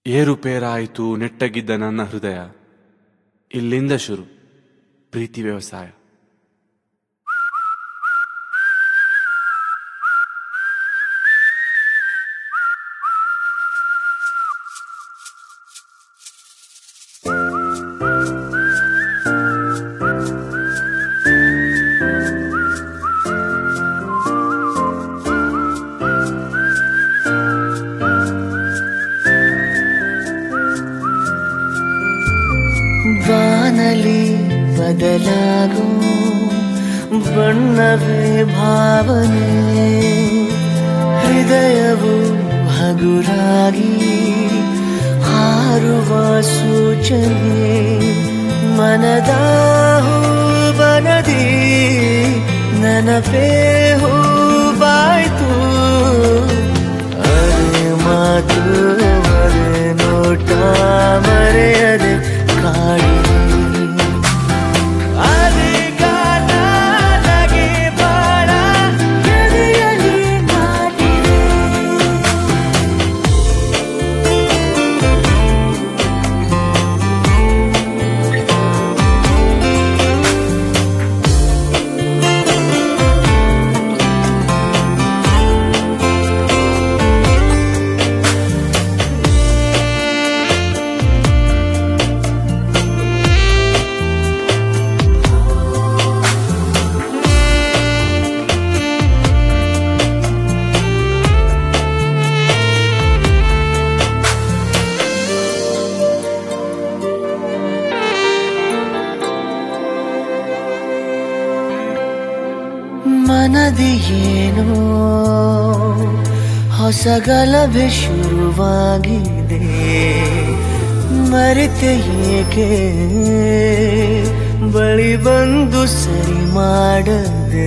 ಏರುಪೇರಾಯಿತು ನೆಟ್ಟಗಿದ್ದ ನನ್ನ ಹೃದಯ ಇಲ್ಲಿಂದ ಶುರು ಪ್ರೀತಿ ವ್ಯವಸಾಯ ಬಾನಲಿ ಬದಲಾಗೋ ಬಣ್ಣವೇ ಭಾವನೆ ಹೃದಯವು ಹಗುರಾಗಿ ಹಾರುವ ಸೂಚನೆ ಮನದ ಬನದಿ ನನಪೇ ಹೂವಾಯ್ತು ಅರೆ ಮಾತು ಅರೆ ನೋಟ ಮರೆಯದೆ ಕಾಡಿ ಅರೆ ಗಾನ ನಗೆ ಬಾಳ ಎದೆಯಲ್ಲಿ ನಾಟಿದೆ ಮನದಿ ಏನೋ ಹೊಸ ಗಲಭೆ ಶುರುವಾಗಿದೆ ಮರೆತೆ ಏಕೆ ಬಳಿ ಬಂದು ಸರಿ ಮಾಡದೆ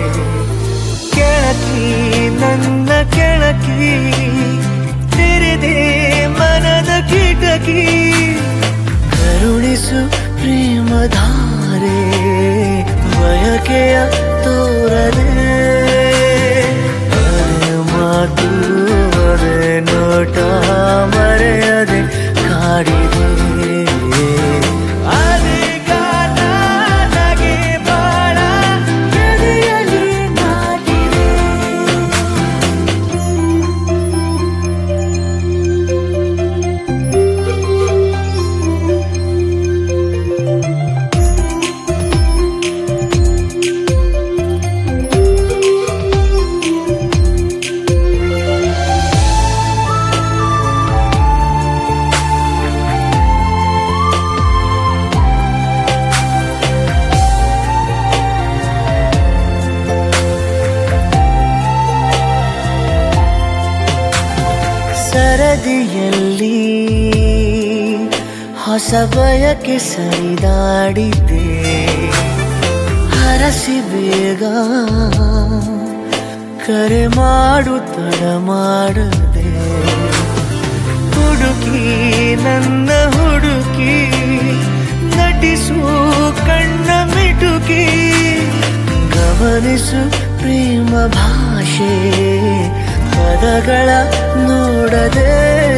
ಕೆಳಕಿ ನನ್ನ ಕೆಳಕಿ ತೆರೆದೆ ಮನದ ಕಿಟಕಿ ಕರುಣಿಸು ಪ್ರೇಮಧಾರೆ ಬಯಕೆಯ ತೋರದೆ ಅರೆ ಮಾತು ಅರೆ ನೋಟ ಮರೆಯದೆ ಕಾಡಿದೆ ಅರೆ ಗಾನ ನಗೆ ಬಾಳ ಎದೆಯಲ್ಲಿ ನಾಟಿದೆ ಸರದಿಯಲ್ಲಿ ಹೊಸ ಬಯಕೆ ಸರಿದಾಡಿದೆ ಹರಸಿ ಬೇಗ ಕರೆ ಮಾಡು ತಡ ಮಾಡದೆ ಹುಡುಕಿ ನನ್ನ ಹುಡುಕಿ ನಟಿಸು ಕಣ್ಣ ಮಿಟುಕಿ ಗಮನಿಸು ಪ್ರೇಮ ಭಾಷೆ ಪದಗಳ ನೋಡದೆ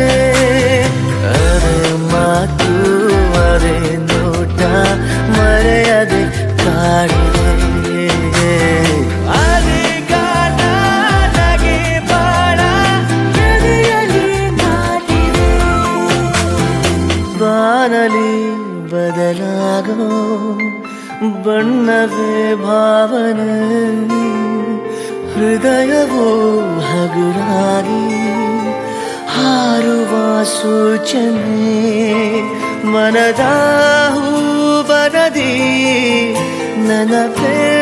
ಅರೆ ಮಾತು ಅರೆ ನೋಟ ಮರೆಯದೆ ಕಾಡಿದೆ ಅರೆ ಗಾನ ನಗೆ ಬಾಳ ಎದೆಯಲ್ಲಿ ನಾಟಿದೆ ಬಾನಲಿ ಬದಲಾಗೋ ಬಣ್ಣವೇ ಭಾವನೆ ಹೃದಯವೂ ಹಗುರಾಗಿ ಹಾರುವ ಸೂಚನೆ ಮನದ ಬರದಿ ನನಪೇ